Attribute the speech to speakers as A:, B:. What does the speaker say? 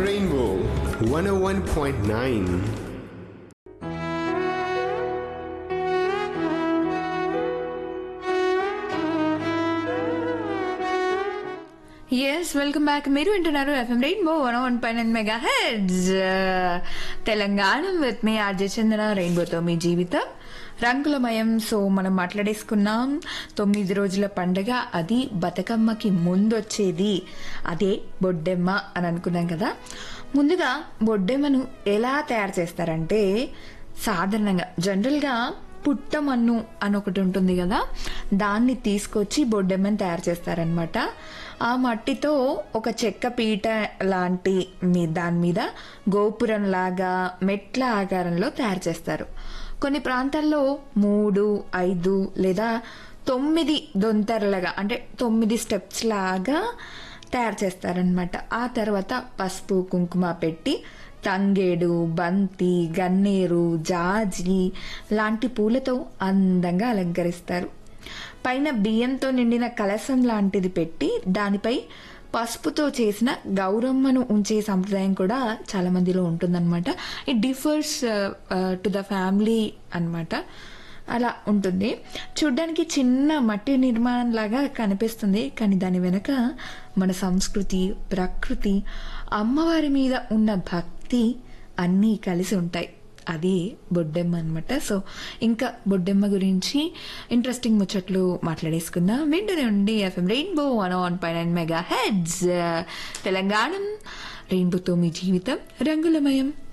A: Rainbow 101.9.
B: Yes welcome back మీరు వింటున్నారు FM rainbow one one పైన మెగా హెడ్స్ తెలంగాణ విత్ మీ ఆర్జే చందన రెయిన్బోతో మీ జీవితం రంగులమయం సో మనం మాట్లాడేసుకున్నాం తొమ్మిది రోజుల పండగ అది బతుకమ్మకి ముందు వచ్చేది అదే బొడ్డెమ్మ అని అనుకున్నాం కదా ముందుగా బొడ్డెమ్మను ఎలా తయారు చేస్తారంటే సాధారణంగా జనరల్గా పుట్టమన్ను అని ఒకటి ఉంటుంది కదా దాన్ని తీసుకొచ్చి బొడ్డెమ్మని తయారు చేస్తారనమాట ఆ మట్టితో ఒక చెక్క పీట లాంటి మీ దాని మీద గోపురం లాగా మెట్ల ఆకారంలో తయారు చేస్తారు కొన్ని ప్రాంతాల్లో మూడు ఐదు లేదా తొమ్మిది దొంతరలుగా అంటే తొమ్మిది స్టెప్స్ లాగా తయారు చేస్తారనమాట ఆ తర్వాత పసుపు కుంకుమ పెట్టి తంగేడు బంతి గన్నేరు జాజి లాంటి పూలతో అందంగా అలంకరిస్తారు పైన బియ్యంతో నిండిన కలసం లాంటిది పెట్టి దానిపై పసుపుతో చేసిన గౌరమ్మను ఉంచే సంప్రదాయం కూడా చాలా మందిలో ఉంటుందన్నమాట it differs to the family అన్నమాట అలా ఉంటుంది చూడ్డానికి చిన్న మట్టి నిర్మాణం లాగా కనిపిస్తుంది కానీ దాని వెనక మన సంస్కృతి ప్రకృతి అమ్మవారి మీద ఉన్న భక్తి అన్నీ కలిసి ఉంటాయి అది బొడ్డెమ్మ అనమాట సో ఇంకా బొడ్డెమ్మ గురించి ఇంట్రెస్టింగ్ ముచ్చట్లు మాట్లాడేసుకుందాం వింటూనే ఉండి ఎఫ్ఎం రెయిన్బో వన్ ఆన్ పై నైన్ మెగా హెడ్స్ తెలంగాణ రెయిన్బోతో మీ జీవితం రంగులమయం